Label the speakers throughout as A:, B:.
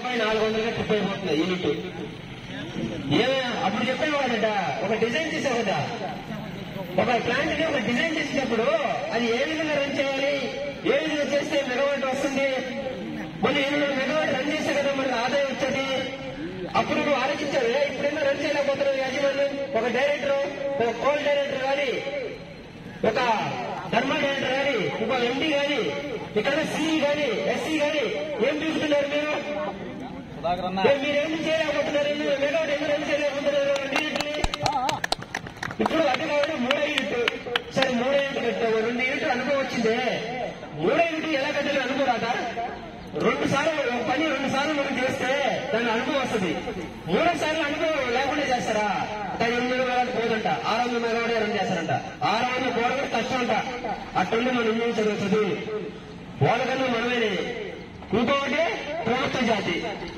A: ఇరవై నాలుగు వందలుగా ట్రిప్ అయిపోతుంది యూనిట్ ఏ అప్పుడు చెప్పేవాడట ఒక డిజైన్ చేసేవాడ ఒక ప్లాంట్ ని ఒక డిజైన్ చేసేటప్పుడు అది ఏ విధంగా రన్ చేయాలి ఏ విధంగా చేస్తే మెగావాట్ వస్తుంది మళ్ళీ ఎనిమిది మెగావాట్ రన్ చేస్తే కదా మనకి ఆదాయం వచ్చేది అప్పుడు నువ్వు ఆలోచించావు "ఏ, ఇప్పుడేమో రన్ చేయలేకపోతున్నావు యాజమాన్యం ఒక డైరెక్టర్ ఒక కోల్ డైరెక్టర్ కానీ ఒక థర్మల్ డైరెక్టర్ కానీ ఒక ఎండి కానీ ఇక్కడ సిఈ కానీ ఎస్సీ కానీ ఏం చూస్తున్నారు మీరు ఏ, మీరేం చేయలేకపోతున్నారు ఎందుకు మెగావాట్ ఎందుకు రన్ చేయలేకపోతున్నారు రెండింటిని ఇప్పుడు అది కాబట్టి మూడో యూనిట్ సరే మూడో యూనిట్ కట్టావు రెండు యూనిట్ అనుభవం వచ్చిందే మూడో యూనిట్ ఎలా కట్టాలో అనుకోరాదా రెండు సార్లు ఒక పని రెండు సార్లు మనం చేస్తే దాని అనుభవం వస్తుంది మూడో సార్లు అనుభవం లేకుండా చేస్తారా దాని ఎనిమిది మెగావాట్ పోదంట ఆరు వందల మెగావాట్ రన్ చేస్తారంట ఆరు వందల పోవడం కష్టం అంట అట్టుండి మనం ఇంజనీర్ చదువు చదువు వాళ్ళకన్నా మనమేనే ఇంకొకటి ప్రభుత్వ జాతి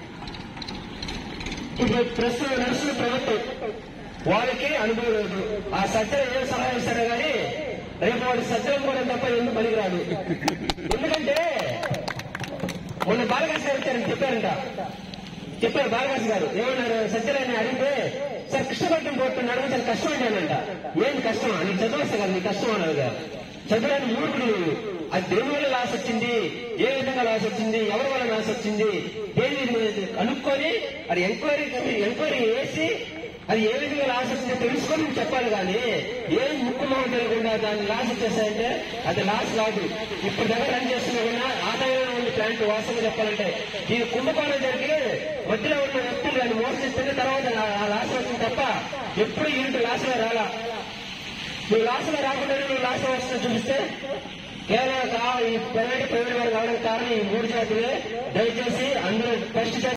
A: ఇప్పుడు ప్రస్తుతం నడుస్తున్న ప్రభుత్వం వాళ్ళకి అనుభవం లేదు ఆ సజ్జలు ఏం సలహా ఇస్తారో కానీ రేపు వాడు సజ్జలం కూడా తప్ప ఎందుకు పనికిరాడు ఎందుకంటే మొన్న బాలకాశ్ గారు వచ్చారని చెప్పారంట చెప్పారు బాలకాశ్ గారు ఏమన్నారు సజ్జలని అడిగితే సార్ కృష్ణపట్నం పోతున్నాడు చాలా కష్టం అంటానంట ఏంది కష్టం నీకు చదువు వస్తే కదా నీకు కష్టం అన్నారు కదా చదువులని మూర్ఖుడు నువ్వు. అది దేని వల్ల లాస్ వచ్చింది ఏ విధంగా లాస్ వచ్చింది ఎవరి వల్ల లాస్ వచ్చింది దేని కనుక్కొని అది ఎంక్వైరీ ఎంక్వైరీ వేసి అది ఏ విధంగా లాస్ వచ్చిందో తెలుసుకొని నువ్వు చెప్పాలి కానీ ఏం ముక్కు మొహం తెలియకుండా దాన్ని లాస్ వచ్చేస్తాయంటే అది లాస్ కాదు ఇప్పుడు దగ్గర రన్ చేస్తున్నా కూడా ఆదాయంలో ఉంది ప్లాంట్ వాస్తవంగా చెప్పాలంటే ఈ కుంభకోణం జరిగి మధ్యలో ఉన్న వ్యక్తులు దాన్ని మోసగిస్తేనే తర్వాత ఆ- ఆ లాస్ వచ్చింది తప్ప ఎప్పుడు యూనిట్ లాస్ లో రాలా నువ్వు లాస్ లో రాకుండా నువ్వు లాస్ వస్తుందో చూపిస్తే కేవలం కా- ఈ ప్రైవేట్ ప్రైవేట్ వారు కావడానికి కారణం ఈ మూడు జాతులే దయచేసి అందరూ ఫస్ట్